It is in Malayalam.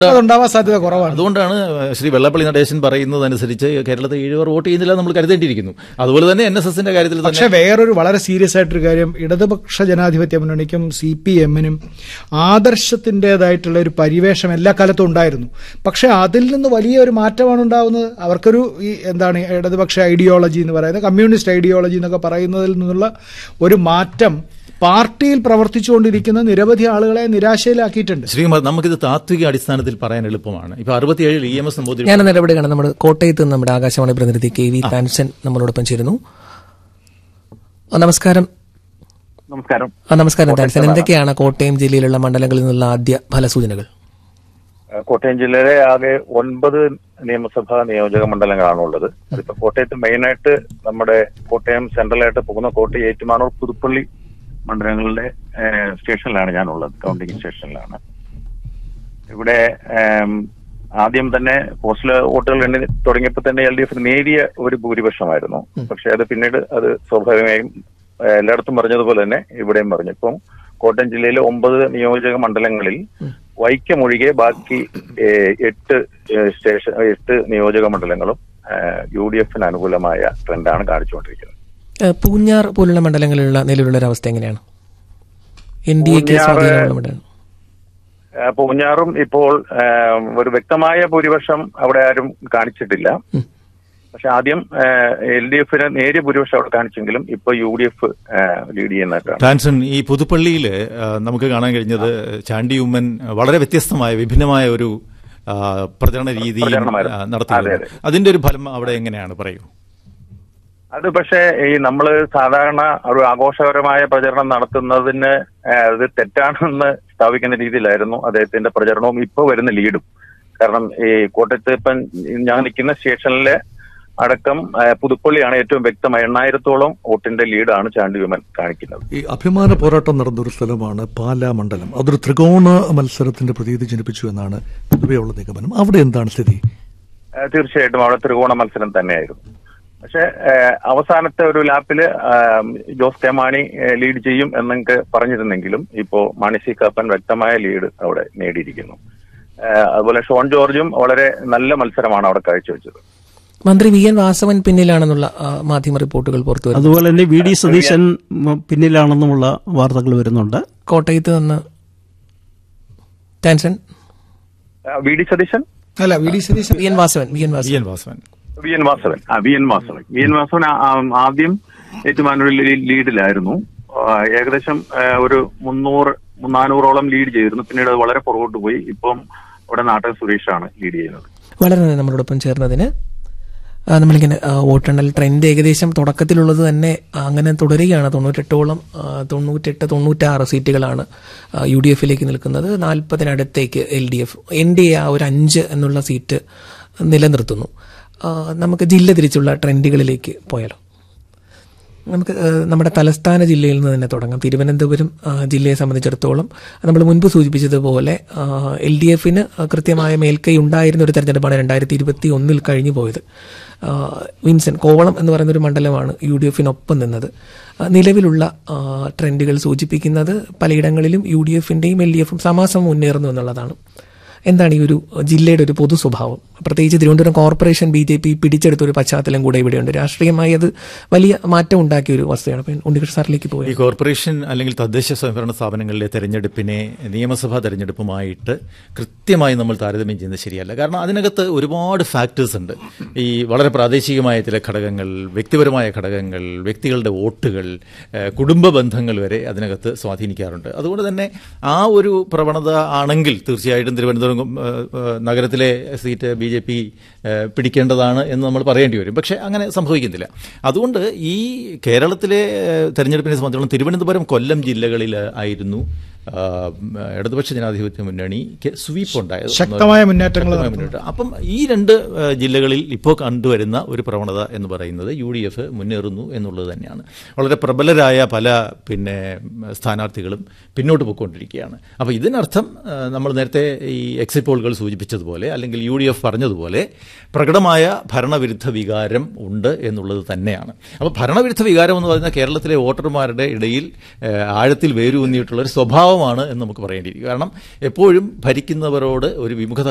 അതുണ്ടാവാൻ സാധ്യത കുറവാണ് അതുകൊണ്ടാണ് ശ്രീ വെള്ളപ്പള്ളി നടേശൻ പറയുന്നതനുസരിച്ച് കേരളത്തിൽ ഏഴുപേർ വോട്ട് ചെയ്യുന്നില്ല നമ്മൾ കരുതേണ്ടിയിരിക്കുന്നു അതുപോലെ തന്നെ എൻ എസ് എസിന്റെ കാര്യത്തിൽ തന്നെ പക്ഷെ വേറൊരു വളരെ സീരിയസ് ആയിട്ടൊരു കാര്യം ഇടതുപക്ഷ ജനാധിപത്യ മുന്നണിക്കും സി പി എമ്മിനും ആദർശത്തിൻ്റെതായിട്ടുള്ള ഒരു പരിവേഷം എല്ലാ കാലത്തും ഉണ്ടായിരുന്നു പക്ഷെ അതിൽ നിന്ന് വലിയ ഒരു മാറ്റമാണ് ഉണ്ടാവുന്നത് അവർക്കൊരു ഈ എന്താണ് ഇടതുപക്ഷ ഐഡിയോളജി എന്ന് പറയുന്നത് കമ്മ്യൂണിസ്റ്റ് ഐഡിയോളജി എന്നൊക്കെ പറയുന്നതിൽ നിന്നുള്ള ഒരു മാറ്റം പാർട്ടിയിൽ പ്രവർത്തിച്ചുകൊണ്ടിരിക്കുന്ന നിരവധി ആളുകളെ നിരാശയിലാക്കിയിട്ടുണ്ട് ശ്രീകുമാർ നമുക്കിത് താത്വിക അടിസ്ഥാനത്തിൽ പറയാൻ എളുപ്പമാണ് ഇപ്പൊ അറുപത്തിയേഴിൽ ഇ എം എസ് നമ്പൂതിരി ഞാൻ ഇടപെടുകയാണ് നമ്മുടെ കോട്ടയത്ത് നിന്ന് നമ്മുടെ ആകാശവാണി പ്രതിനിധി കെ വി താൻസൻ നമ്മളോടൊപ്പം ചേരുന്നു ആ, നമസ്കാരം നമസ്കാരം ആ, നമസ്കാരം താൻസൻ എന്തൊക്കെയാണ് കോട്ടയം ജില്ലയിലുള്ള മണ്ഡലങ്ങളിൽ നിന്നുള്ള ആദ്യ ഫലസൂചനകൾ ഏഹ് കോട്ടയം ജില്ലയിലെ ആകെ ഒൻപത് നിയമസഭാ നിയോജക മണ്ഡലങ്ങളാണ് ഉള്ളത് അതിപ്പോ കോട്ടയത്ത് മെയിനായിട്ട് നമ്മുടെ കോട്ടയം സെൻട്രലായിട്ട് പോകുന്ന കോട്ടയം ഏറ്റുമാനൂർ പുതുപ്പള്ളി മണ്ഡലങ്ങളുടെ ഏഹ് സ്റ്റേഷനിലാണ് ഞാനുള്ളത് കൗണ്ടിംഗ് സ്റ്റേഷനിലാണ് ഇവിടെ ഏം, ആദ്യം തന്നെ പോസ്റ്റൽ വോട്ടുകൾ എണ്ണി തുടങ്ങിയപ്പോൾ തന്നെ എൽ ഡി എഫിന് നേരിയ ഒരു ഭൂരിപക്ഷമായിരുന്നു പക്ഷെ അത് പിന്നീട് അത് സ്വാഭാവികമായും ഏഹ്, എല്ലായിടത്തും പറഞ്ഞതുപോലെ തന്നെ ഇവിടെയും പറഞ്ഞു ഇപ്പം കോട്ടയം ജില്ലയിലെ ഒമ്പത് നിയോജക മണ്ഡലങ്ങളിൽ വൈക്കമൊഴികെ ബാക്കി ഏഹ്, എട്ട് ഏഹ്, സ്റ്റേഷൻ എട്ട് നിയോജക മണ്ഡലങ്ങളും യു ഡി എഫിന് അനുകൂലമായ ട്രെൻഡാണ് കാണിച്ചുകൊണ്ടിരിക്കുന്നത് ഏ, പൂഞ്ഞാർ പോലുള്ള മണ്ഡലങ്ങളിലുള്ള നിലവിലുള്ള ഒരു അവസ്ഥ എങ്ങനെയാണ് എൻ ഡി എക്ക് പൂഞ്ഞാറ് സ്വാധീനമുള്ള മണ്ഡലം ഏഹ് പൂഞ്ഞാറും ഇപ്പോൾ ഏഹ്, ഒരു വ്യക്തമായ ഭൂരിപക്ഷം അവിടെ ആരും കാണിച്ചിട്ടില്ല പക്ഷെ ആദ്യം എൽ ഡി എഫിന് നേരിയ ഭൂരിപക്ഷം അവിടെ കാണിച്ചെങ്കിലും ഇപ്പൊ യു ഡി എഫ് ലീഡ് ചെയ്യുന്നതായിട്ടാണ് ടാൻസൺ ഈ പുതുപ്പള്ളിയിൽ നമുക്ക് കാണാൻ കഴിഞ്ഞത് ചാണ്ടി ഉമ്മൻ വളരെ വ്യത്യസ്തമായ വിഭിന്നമായ ഒരു ആ, പ്രചരണ രീതി പ്രചരണമായിരുന്നു. നടത്തി അതെ, അതെ. അതിന്റെ ഒരു ഫലം അവിടെ എങ്ങനെയാണ് പറയൂ അത് പക്ഷേ ഈ നമ്മൾ സാധാരണ ഒരു ആഘോഷകരമായ പ്രചരണം നടത്തുന്നതിന് ഏഹ്, അത് തെറ്റാണെന്ന് സ്ഥാപിക്കുന്ന രീതിയിലായിരുന്നു അദ്ദേഹത്തിന്റെ പ്രചരണവും ഇപ്പൊ വരുന്ന ലീഡും കാരണം ഈ കോട്ടയത്ത് ഇപ്പം ഞാൻ നിൽക്കുന്ന സ്റ്റേഷനിലെ അടക്കം ഏഹ്, പുതുപ്പള്ളിയാണ് ഏറ്റവും വ്യക്തമായ എണ്ണായിരത്തോളം വോട്ടിന്റെ ലീഡാണ് ചാണ്ടി വിമൻ കാണിക്കുന്നത് ഈ അഭിമാന പോരാട്ടം നടന്നൊരു സ്ഥലമാണ് പാലാ മണ്ഡലം അതൊരു ത്രികോണ മത്സരത്തിന്റെ പ്രതീതി ജനിപ്പിച്ചു എന്നാണ് പൊതുവെയുള്ള നിഗമനം അവിടെ എന്താണ് സ്ഥിതി ഏഹ് തീർച്ചയായിട്ടും അവിടെ ത്രികോണ മത്സരം തന്നെയായിരുന്നു പക്ഷെ ഏഹ് അവസാനത്തെ ഒരു ലാപ്പില് ആം, ജോസ് കെ മാണി ഏഹ് ലീഡ് ചെയ്യും എന്നൊക്കെ പറഞ്ഞിരുന്നെങ്കിലും ഇപ്പോ മാണി സി കാപ്പൻ വ്യക്തമായ ലീഡ് അവിടെ നേടിയിരിക്കുന്നു ഏഹ് അതുപോലെ ഷോൺ ജോർജും വളരെ നല്ല മത്സരമാണ് അവിടെ കാഴ്ചവെച്ചത് മന്ത്രി വി എൻ വാസവൻ പിന്നിലാണെന്നുള്ള ആ, മാധ്യമ റിപ്പോർട്ടുകൾ പുറത്തു വരുന്നു അതുപോലെ തന്നെ വി ഡി സതീശൻ ഉം, പിന്നിലാണെന്നുമുള്ള വാർത്തകൾ വരുന്നുണ്ട് കോട്ടയത്ത് നിന്ന് ടാൻസൺ ഏഹ് വി ഡി സതീശൻ അല്ല V D Satheesan V N Vasavan V N V Vasavan N Vasavan V N Vasavan ആ V N Vasavan V N Vasavan ആ- ആ- ആദ്യം ഏറ്റുമാനൂരിൽ ലീ- ലീഡിലായിരുന്നു ആ, ഏകദേശം ആ, ഒരു മുന്നൂറ് നാനൂറോളം ലീഡ് ചെയ്തിരുന്നു പിന്നീട് അത് വളരെ പുറകോട്ട് പോയി ഇപ്പം അവിടെ നാട്ടൻ സുരേഷാണ് ലീഡ് ചെയ്യുന്നത് വളരെ നന്ദി നമ്മളോടൊപ്പം ചേർന്നതിന് ആ, നമ്മളിങ്ങനെ ആ, വോട്ടെണ്ണൽ ട്രെൻഡ് ഏകദേശം തുടക്കത്തിലുള്ളത് തന്നെ ആ, അങ്ങനെ തുടരുകയാണ് തൊണ്ണൂറ്റെട്ടോളം ആ, തൊണ്ണൂറ്റെട്ട് തൊണ്ണൂറ്റാറ് സീറ്റുകളാണ് ആ, യു ഡി എഫിലേക്ക് നിൽക്കുന്നത് നാൽപ്പതിനടുത്തേക്ക് L D F N D A ആ ഒരു അഞ്ച് എന്നുള്ള സീറ്റ് നിലനിർത്തുന്നു ആ, നമുക്ക് ജില്ല തിരിച്ചുള്ള ട്രെൻഡുകളിലേക്ക് പോയാലോ നമുക്ക് ഏഹ്, നമ്മുടെ തലസ്ഥാന ജില്ലയിൽ നിന്ന് തന്നെ തുടങ്ങാം തിരുവനന്തപുരം ആ, ജില്ലയെ സംബന്ധിച്ചിടത്തോളം നമ്മൾ മുൻപ് സൂചിപ്പിച്ചതുപോലെ എൽ ഡി എഫിന് കൃത്യമായ മേൽക്കൈ ഉണ്ടായിരുന്ന ഒരു തെരഞ്ഞെടുപ്പാണ് രണ്ടായിരത്തി ഇരുപത്തി ഒന്നിൽ കഴിഞ്ഞു പോയത് ആ, വിൻസൻ കോവളം എന്ന് പറയുന്ന ഒരു മണ്ഡലമാണ് യു ഡി എഫിനൊപ്പം നിന്നത് ആ, നിലവിലുള്ള ആ, ട്രെൻഡുകൾ സൂചിപ്പിക്കുന്നത് പലയിടങ്ങളിലും യു ഡി എഫിന്റെയും എൽ ഡി എഫും സമാസം മുന്നേറുന്നു എന്നുള്ളതാണ് എന്താണ് ഈ ഒരു ജില്ലയുടെ ഒരു പൊതു സ്വഭാവം പ്രത്യേകിച്ച് Thiruvananthapuram corporation B J P പിടിച്ചെടുത്ത ഒരു പശ്ചാത്തലം കൂടെ ഇവിടെയുണ്ട് രാഷ്ട്രീയമായി അത് വലിയ മാറ്റം ഉണ്ടാക്കിയ ഒരു വസ്തുതയാണ് അപ്പം ഉണ്ണികൃഷ്ണ സാറിലേക്ക് ഈ പോയി കോർപ്പറേഷൻ അല്ലെങ്കിൽ തദ്ദേശ സ്വയംഭരണ സ്ഥാപനങ്ങളിലെ തെരഞ്ഞെടുപ്പിനെ നിയമസഭാ തെരഞ്ഞെടുപ്പുമായിട്ട് കൃത്യമായി നമ്മൾ താരതമ്യം ചെയ്യുന്നത് ശരിയല്ല കാരണം അതിനകത്ത് ഒരുപാട് ഫാക്ടേഴ്സ് ഉണ്ട് ഈ വളരെ പ്രാദേശികമായ ചില ഘടകങ്ങൾ വ്യക്തിപരമായ ഘടകങ്ങൾ വ്യക്തികളുടെ വോട്ടുകൾ ഏഹ് കുടുംബ ബന്ധങ്ങൾ വരെ അതിനകത്ത് സ്വാധീനിക്കാറുണ്ട് അതുകൊണ്ട് തന്നെ ആ ഒരു പ്രവണത ആണെങ്കിൽ തീർച്ചയായിട്ടും തിരുവനന്തപുരം ഏഹ്, ഏഹ്, നഗരത്തിലെ സീറ്റ് ബി ജെ പി പിടിക്കേണ്ടതാണ് എന്ന് നമ്മൾ പറയേണ്ടി വരും പക്ഷേ അങ്ങനെ സംഭവിക്കുന്നില്ല അതുകൊണ്ട് ഈ കേരളത്തിലെ ഏഹ്, തെരഞ്ഞെടുപ്പിനെ സംബന്ധിച്ചിടത്തോളം തിരുവനന്തപുരം കൊല്ലം ജില്ലകളിൽ ആയിരുന്നു ആ, ഇടതുപക്ഷ ജനാധിപത്യ മുന്നണിക്ക് സ്വീപ്പ് ഉണ്ടായത് ശക്തമായ മുന്നേറ്റങ്ങൾ ശക്തമായ മുന്നേറ്റം. അപ്പം ഈ രണ്ട് ആ, ജില്ലകളിൽ ഇപ്പോൾ കണ്ടുവരുന്ന ഒരു പ്രവണത എന്ന് പറയുന്നത് യു ഡി എഫ് മുന്നേറുന്നു എന്നുള്ളത് തന്നെയാണ് വളരെ പ്രബലരായ പല പിന്നെ സ്ഥാനാർത്ഥികളും പിന്നോട്ട് പോയിക്കൊണ്ടിരിക്കുകയാണ് അപ്പോൾ ഇതിനർത്ഥം ആ, നമ്മൾ നേരത്തെ ഈ എക്സിറ്റ് പോളുകൾ സൂചിപ്പിച്ചതുപോലെ അല്ലെങ്കിൽ യു ഡി എഫ് പറഞ്ഞതുപോലെ പ്രകടമായ ഭരണവിരുദ്ധ വികാരം ഉണ്ട് എന്നുള്ളത് തന്നെയാണ് അപ്പോൾ ഭരണവിരുദ്ധ വികാരം എന്ന് പറയുന്ന കേരളത്തിലെ വോട്ടർമാരുടെ ഇടയിൽ ആ, ആഴത്തിൽ വേരൂന്നിയിട്ടുള്ള ഒരു സ്വഭാവമാണ് എന്ന് നമുക്ക് പറയേണ്ടിയിരിക്കും കാരണം എപ്പോഴും ഭരിക്കുന്നവരോട് ഒരു വിമുഖത